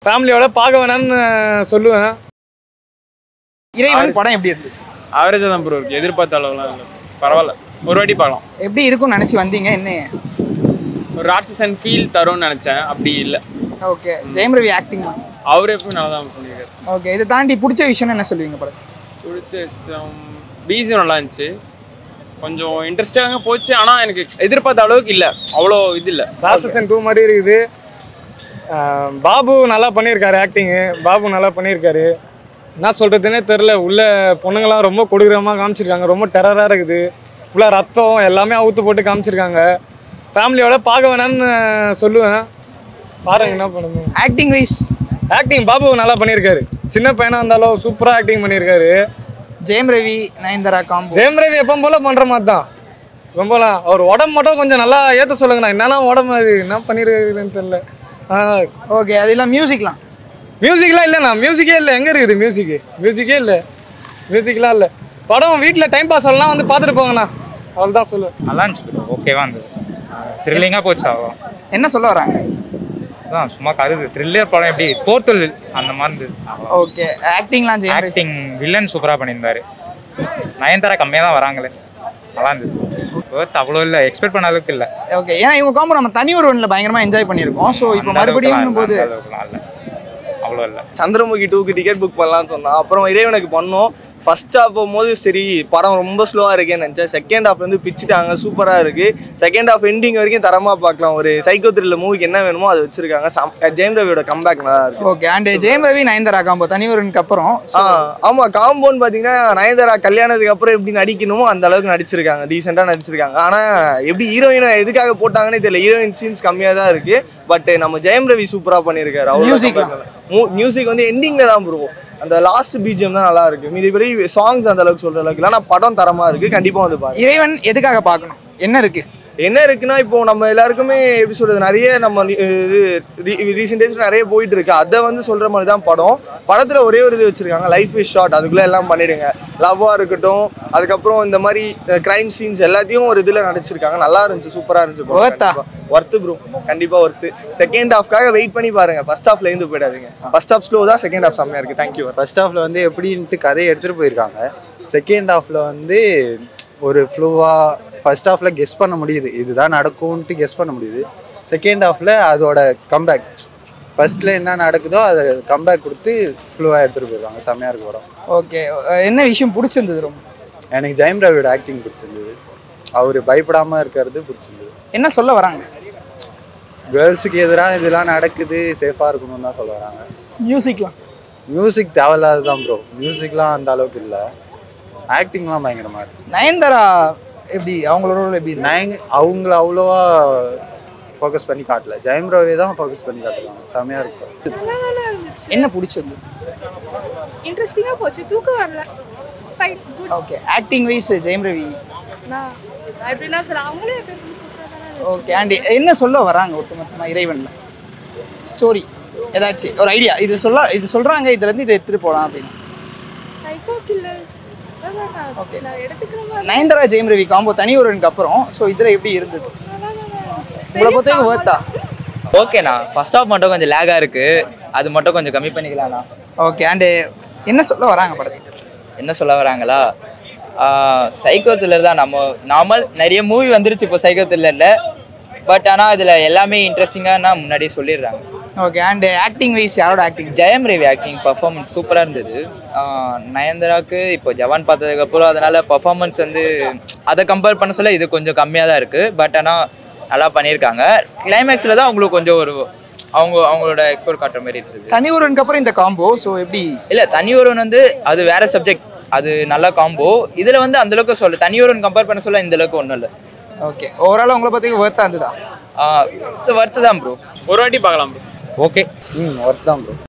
ஃபேமிலியோட பார்க்க வேணாம்னு சொல்லுவேன் இறைவன் படம் எப்படி இருக்கு ஆவரேஜாக தான் ப்ரோ இருக்கு எதிர்பார்த்த அளவுலாம் இல்லை பரவாயில்ல ஒரு வாட்டி பார்க்கலாம் எப்படி இருக்கும்னு நினைச்சு வந்தீங்க என்ன ஒரு ராட்சசன் ஃபீல் தரும்னு நினச்சேன் அப்படி இல்லை ஓகே ஜெயம் ரவி ஆக்டிங் அவர் எப்பவும் நல்லா தான் பண்ணியிருக்காரு ஓகே இதை தாண்டி பிடிச்ச விஷயம்னு என்ன சொல்லுவீங்க படம் பிடிச்ச விஷயம் பிஜியும் நல்லா இருந்துச்சு கொஞ்சம் இன்ட்ரெஸ்டாக போச்சு ஆனால் எனக்கு எதிர்பார்த்த அளவுக்கு இல்லை அவ்வளோ இது இல்லை ராட்சசன் டூ மாதிரி இருக்குது ஆஹ் பாபு நல்லா பண்ணியிருக்காரு ஆக்டிங்கு பாபு நல்லா பண்ணியிருக்காரு என்ன சொல்கிறதுனே தெரில உள்ள பொண்ணுங்களாம் ரொம்ப கொடூரமாக காமிச்சிருக்காங்க ரொம்ப டெரராக இருக்குது ஃபுல்லாக ரத்தம் எல்லாமே அவுத்து போட்டு காமிச்சிருக்காங்க ஃபேமிலியோட பார்க்க வேணாம்னு சொல்லுவேன் பாருங்க என்ன பண்ணுங்க ஆக்டிங் வைஸ் ஆக்டிங் பாபு நல்லா பண்ணியிருக்காரு சின்ன பையனாக இருந்தாலும் சூப்பராக ஆக்டிங் பண்ணியிருக்காரு ஜெயம் ரவி நயன்தாரா காம்போ ஜெயம் ரவி எப்போ போல பண்ணுற மாதிரி தான் ரொம்பலாம் அவர் உடம்பு மட்டும் கொஞ்சம் நல்லா ஏற்ற சொல்லுங்கண்ணா என்னெல்லாம் உடம்பு அது என்ன பண்ணியிருக்குதுன்னு தெரில ஓகே அது இல்லாம மியூசிக்லாம் மியூசிக்லாம் இல்லைண்ணா மியூசிக்கே இல்லை எங்கே இருக்குது மியூசிக்கு மியூசிக்கே இல்லை மியூசிக்லாம் இல்லை படம் வீட்டில் டைம் பாஸ் எல்லாம் வந்து பார்த்துட்டு போங்கண்ணா அவள் தான் சொல்லுவேன் நல்லா இருந்துச்சு ப்ரோ ஓகேவா இருந்தது த்ரில்லிங்காக போச்சு அவ்வளோ என்ன சொல்ல வராங்க அதான் சும்மா கருது த்ரில்லர் படம் எப்படி போர்ட்டல் அந்த மாதிரி இருந்தது ஓகே ஆக்டிங்லாம் ஜெயம் ரவி ஆக்டிங் வில்லன் சூப்பராக பண்ணியிருந்தாரு நயன்தாரா கம்மியாக தான் வராங்களே நல்லா இருந்தது ஒர்த் அவ்வளோ இல்லை எக்ஸ்பெக்ட் பண்ண அளவுக்கு இல்லை ஓகே ஏன்னா இவங்க காம்போ நம்ம தனி ஒருவன்ல பயங்கரமா என்ஜாய் பண்ணியிருக்கோம் ஸோ இப்போ மறுபடியும் போது இல்லை அவ்வளோ இல்லை சந்திரமுகி டூக்கு டிக்கெட் புக் பண்ணலாம்னு சொன்னான் அப்புறம் இறைவனுக்கு பண்ணோம் ஃபர்ஸ்ட் ஹாஃப் போகும்போது சரி படம் ரொம்ப ஸ்லோவாக இருக்கேன்னு நினச்சேன் செகண்ட் ஹாஃப் வந்து பிச்சுட்டாங்க சூப்பராக இருக்குது செகண்ட் ஹாஃப் எண்டிங் வரைக்கும் தரமாக பார்க்கலாம் ஒரு சைக்கோ த்ரில்லர் மூவிக்கு என்ன வேணுமோ அதை வச்சிருக்காங்க சம்- ஜெயம் ரவியோட கம்பேக் நல்லா இருக்கு okay and Jayam Ravi Nayanthara combo தனி ஒருவனுக்கு அப்புறம் ஆ ஆமாம் காம்போன்னு பார்த்தீங்கன்னா நயன்தாரா கல்யாணத்துக்கு அப்புறம் எப்படி நடிக்கணுமோ அந்த அளவுக்கு நடிச்சிருக்காங்க டீசெண்டாக நடிச்சிருக்காங்க ஆனால் எப்படி ஹீரோயினை எதுக்காக போட்டாங்கன்னே தெரியல ஹீரோயின் சீன்ஸ் கம்மியாக தான் இருக்குது பட் நம்ம ஜெயம் ரவி சூப்பராக பண்ணியிருக்காரு Music அவ்வளோ மியூசிக் வந்து எண்டிங்கில் தான் ப்ரோ அந்த லாஸ்ட் பிஜிஎம் தான் நல்லா இருக்கு மீதிபடி சாங்ஸ் அந்த அளவுக்கு சொல்ற அளவுக்கு இல்லை ஆனால் படம் தரமா இருக்கு கண்டிப்பா வந்து பாருங்க இறைவன் எதுக்காக பார்க்கணும் என்ன இருக்கு என்ன இருக்குன்னா இப்போ நம்ம எல்லாருக்குமே எப்படி சொல்றது நிறைய நம்ம நி- இது ரீசெண்ட் டேஸ் நிறைய போயிட்டு இருக்கு அதை வந்து சொல்ற மாதிரி தான் படம் படத்துல ஒரே ஒரு இது வச்சிருக்காங்க லைஃப் இஸ் ஷார்ட் அதுக்குள்ள எல்லாம் பண்ணிடுங்க லவ்வா இருக்கட்டும் அதுக்கப்புறம் இந்த மாதிரி கிரைம் சீன்ஸ் எல்லாத்தையும் ஒரு இதுல நடிச்சிருக்காங்க நல்லா இருந்துச்சு சூப்பரா இருந்துச்சு Worth ஆ? ஒர்த்து ப்ரோ கண்டிப்பா ஒர்த்து செகண்ட் ஹாஃப்காக வெயிட் பண்ணி பாருங்க ஃபர்ஸ்ட் ஹாஃப்ல இருந்து போயிடாதீங்க ஃபர்ஸ்ட் ஹாஃப் ஸ்லோ தான் செகண்ட் ஹாஃப் செம்மையா இருக்கு தேங்க்யூ ஃபர்ஸ்ட் ஹாஃப்ல வந்து எப்படின்ட்டு கதையை எடுத்துகிட்டு போயிருக்காங்க செகண்ட் ஹாஃப்ல வந்து ஒரு ஃப்ளூவாக ஃபர்ஸ்ட் ஹாஃப்ல கெஸ் பண்ண முடியுது இதுதான் நடக்கும்ன்ட்டு கெஸ் பண்ண முடியுது செகண்ட் ஹாஃப்ல அதோட கம்பேக் ஃபர்ஸ்ட்ல என்ன நடக்குதோ அதை கம்பேக் கொடுத்து ஃப்ளூவாக எடுத்துகிட்டு போயிருக்காங்க செம்மையாக இருக்கு படம் ஓகே என்ன விஷயம் பிடிச்சிருந்தது ரொம்ப எனக்கு ஜெயம் ரவியோட ஆக்டிங் பிடிச்சிருந்தது அவர் பயப்படாமல் இருக்கிறது பிடிச்சிருந்தது என்ன சொல்ல வராங்க கேர்ள்ஸுக்கு எதிராக இதெல்லாம் நடக்குது சேஃபாக இருக்கணும்னு தான் சொல்ல வராங்க மியூசிக்லாம் மியூசிக் தேவையில்லாது தான் ப்ரோ மியூசிக்லாம் அந்த அளவுக்கு இல்லை ஆக்டிங்லாம் பயங்கரமாக இருக்கு நயன்தாரா எப்படி அவங்களோட role எப்படி இருக்கு நாங்க அவங்கள அவ்வளோவா ஃபோக்கஸ் பண்ணி காட்டல ஜெயம் ரவி தான் ஃபோக்கஸ் பண்ணி காட்டுறாங்க செமையாக இருக்கும் நல்லா இருந்துச்சு என்ன பிடிச்சிருந்தது இன்ட்ரெஸ்டிங்காக போச்சு தூக்கம் வரல fine good okay acting wise Jayam Ravi நான் நான் எப்படின்னா சார் அவங்களே எப்படி சூப்பராக தானே இருந்துச்சு ஓகே அண்ட் என்ன சொல்ல வராங்க ஒட்டுமொத்தமாக இறைவன்ல ஸ்டோரி ஏதாச்சும் ஒரு ஐடியா இது சொல்ல இது சொல்றாங்க இதுல இருந்து இதை எடுத்துட்டு போலாம் அப்படின்னு சைக்கோ கில்லர்ஸ் Okay. நான் எடுத்துக்கிற மாதிரி நயன்தாரா ஜெயம் ரவி காம்போ தனி ஒருவனுக்கு அப்புறம் ஸோ இதுல எப்படி இருந்தது நல்லா தானே இருந்துச்சு. உங்களை பொறுத்த வரைக்கும் worth ஆ ஓகேண்ணா ஃபர்ஸ்ட் ஹாஃப் மட்டும் கொஞ்சம் லேகாக இருக்குது அது மட்டும் கொஞ்சம் கம்மி பண்ணிக்கலாம்ண்ணா ஓகே அண்டு என்ன சொல்ல வராங்க படத்துக்கு என்ன சொல்ல வராங்களா சைக்கோ த்ரில்லர் தான் நம்ம நார்மல் நிறைய மூவி வந்துருச்சு இப்போ சைக்கோ த்ரில்லரில் பட் ஆனால் இதில் எல்லாமே இன்ட்ரெஸ்டிங்காக நான் முன்னாடியே சொல்லிடுறாங்க ஓகே அண்டு ஆக்டிங் வைஸ் யாரோட acting Jayam Ravi acting performance சூப்பராக இருந்தது ஆஹ் நயன்தாராக்கு இப்போ ஜவான் பார்த்ததுக்கப்புறம் அதனால் பர்ஃபார்மன்ஸ் வந்து அதை கம்பேர் பண்ண சொல்ல இது கொஞ்சம் கம்மியாக தான் இருக்குது பட் ஆனால் நல்லா பண்ணியிருக்காங்க கிளைமேக்ஸில் தான் அவங்களுக்கு கொஞ்சம் ஒரு அவங்க அவங்களோட எக்ஸ்போர்ட் காட்டுற மாதிரி இருந்தது தனி ஒருவனுக்கு அப்புறம் இந்த காம்போ ஸோ எப்படி இல்லை தனி ஒருவன் வந்து அது வேற சப்ஜெக்ட் அது நல்ல காம்போ இதில் வந்து அந்த அளவுக்கு சொல்ல தனி ஒருவன் கம்பேர் பண்ண சொல்ல இந்த அளவுக்கு ஒன்றும் இல்லை ஓகே ஓவரால் உங்களை பற்றி ஒர்த்தாக இருந்ததா வருத்து தான் ப்ரோ ஒரு வாட்டி பார்க்கலாம் ப்ரோ ஓகே ம் ஒர்க் தான் ப்ரோ